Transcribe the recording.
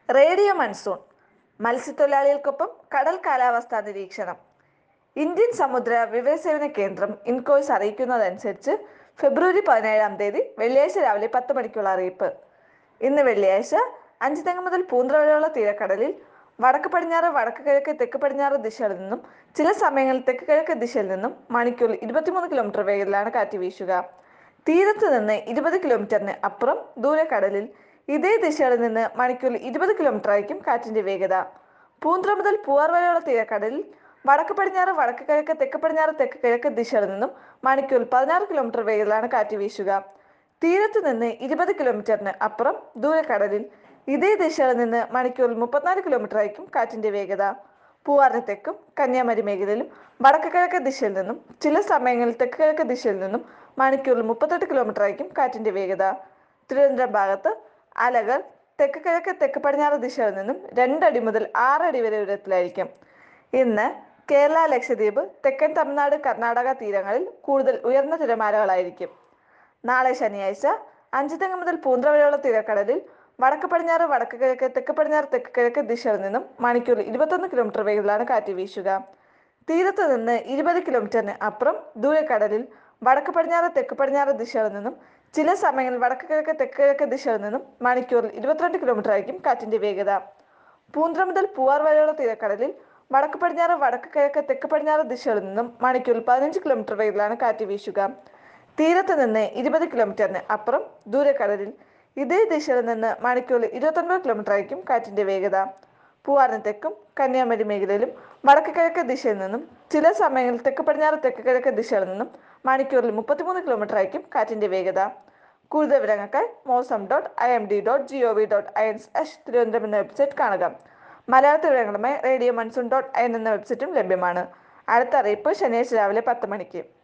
radio monsoon മത്സ്യത്തൊഴിലാളികൾക്കൊപ്പം കടൽ കാലാവസ്ഥാ നിരീക്ഷണം ഇന്ത്യൻ സമുദ്ര വിവരസേവന കേന്ദ്രം ഇൻകോയ്സ് അറിയിക്കുന്നതനുസരിച്ച് ഫെബ്രുവരി പതിനേഴാം തീയതി വെള്ളിയാഴ്ച രാവിലെ പത്ത് മണിക്കുള്ള അറിയിപ്പ് ഇന്ന് വെള്ളിയാഴ്ച അഞ്ചുതെങ്ങ് മുതൽ പൂന്തറ വരെയുള്ള തീരക്കടലിൽ വടക്ക് പടിഞ്ഞാറ് വടക്ക് കിഴക്ക് തെക്ക് പടിഞ്ഞാറ് ദിശകളിൽ നിന്നും ചില സമയങ്ങളിൽ തെക്ക് കിഴക്ക് ദിശയിൽ നിന്നും മണിക്കൂറിൽ ഇരുപത്തിമൂന്ന് കിലോമീറ്റർ വേഗത്തിലാണ് കാറ്റ് വീശുക തീരത്ത് നിന്ന് ഇരുപത് കിലോമീറ്ററിന് അപ്പുറം ദൂരക്കടലിൽ ഇതേ ദിശകളിൽ നിന്ന് മണിക്കൂറിൽ ഇരുപത് കിലോമീറ്റർ ആയിരിക്കും കാറ്റിന്റെ വേഗത പൂന്തുറ മുതൽ പൂവാർ വരെയുള്ള തീരക്കടലിൽ വടക്ക് പടിഞ്ഞാറ് വടക്ക് കിഴക്ക് തെക്ക് പടിഞ്ഞാറ് തെക്ക് കിഴക്ക് ദിശകളിൽ നിന്നും മണിക്കൂറിൽ പതിനാറ് കിലോമീറ്റർ വേഗത്തിലാണ് കാറ്റ് വീശുക തീരത്ത് നിന്ന് ഇരുപത് കിലോമീറ്ററിന് അപ്പുറം ദൂരക്കടലിൽ ഇതേ ദിശകളിൽ നിന്ന് മണിക്കൂറിൽ മുപ്പത്തിനാല് കിലോമീറ്റർ ആയിരിക്കും കാറ്റിന്റെ വേഗത പൂവാറിന് തെക്കും കന്യാകുമാരി മേഖലയിലും വടക്ക് കിഴക്ക് ദിശയിൽ നിന്നും ചില സമയങ്ങളിൽ തെക്ക് കിഴക്ക് ദിശയിൽ നിന്നും മണിക്കൂറിൽ മുപ്പത്തെട്ട് കിലോമീറ്റർ ആയിരിക്കും കാറ്റിന്റെ വേഗത തിരുവനന്തപുരം ഭാഗത്ത് അലകൾ തെക്ക് കിഴക്ക് തെക്ക് പടിഞ്ഞാറ് ദിശയിൽ നിന്നും രണ്ടടി മുതൽ ആറടി വരെ ഉയരത്തിലായിരിക്കും ഇന്ന് കേരള ലക്ഷദ്വീപ് തെക്കൻ തമിഴ്നാട് കർണാടക തീരങ്ങളിൽ കൂടുതൽ ഉയർന്ന തിരമാലകളായിരിക്കും നാളെ ശനിയാഴ്ച അഞ്ചുതെങ്ങ് മുതൽ പൂന്തറ വരെയുള്ള തീരക്കടലിൽ വടക്ക് പടിഞ്ഞാറ് വടക്ക് കിഴക്ക് തെക്ക് പടിഞ്ഞാറ് തെക്ക് കിഴക്ക് ദിശയിൽ നിന്നും മണിക്കൂറിൽ ഇരുപത്തൊന്ന് കിലോമീറ്റർ വേഗത്തിലാണ് കാറ്റ് വീശുക തീരത്ത് നിന്ന് ഇരുപത് കിലോമീറ്ററിന് അപ്പുറം ദൂരക്കടലിൽ വടക്ക് പടിഞ്ഞാറ് തെക്ക് പടിഞ്ഞാറ് ദിശകളിൽ നിന്നും ചില സമയങ്ങളിൽ വടക്ക് കിഴക്ക് തെക്ക് കിഴക്ക് ദിശയിൽ നിന്നും മണിക്കൂറിൽ ഇരുപത്തിരണ്ട് കിലോമീറ്റർ ആയിരിക്കും കാറ്റിന്റെ വേഗത പൂന്തറ മുതൽ പൂവാർ വരെയുള്ള തീരക്കടലിൽ വടക്ക് പടിഞ്ഞാറ് വടക്ക് കിഴക്ക് തെക്ക് പടിഞ്ഞാറ് ദിശകളിൽ നിന്നും മണിക്കൂറിൽ പതിനഞ്ച് കിലോമീറ്റർ വേഗത്തിലാണ് കാറ്റ് വീശുക തീരത്ത് നിന്ന് ഇരുപത് കിലോമീറ്ററിന് അപ്പുറം ദൂരക്കടലിൽ ഇതേ ദിശയിൽ നിന്ന് മണിക്കൂറിൽ ഇരുപത്തൊൻപത് കിലോമീറ്റർ ആയിരിക്കും കാറ്റിന്റെ വേഗത പൂവാറിന് തെക്കും കന്യാകുമാരി മേഖലയിലും വടക്ക് കിഴക്ക് ദിശയിൽ നിന്നും ചില സമയങ്ങളിൽ തെക്ക് പടിഞ്ഞാറ് തെക്ക് കിഴക്ക് ദിശയിൽ നിന്നും മണിക്കൂറിൽ മുപ്പത്തിമൂന്ന് കിലോമീറ്റർ ആയിരിക്കും കാറ്റിന്റെ വേഗത കൂടുതൽ വിവരങ്ങൾക്കായി mausam dot I M D dot G O V dot I N S Thiruvananthapuram എന്ന വെബ്സൈറ്റ് കാണുക മലയാളത്തിൽ വിവരങ്ങളുമായി radio monsoon dot I N എന്ന വെബ്സൈറ്റും ലഭ്യമാണ് അടുത്ത അറിയിപ്പ് ശനിയാഴ്ച രാവിലെ പത്ത് മണിക്ക്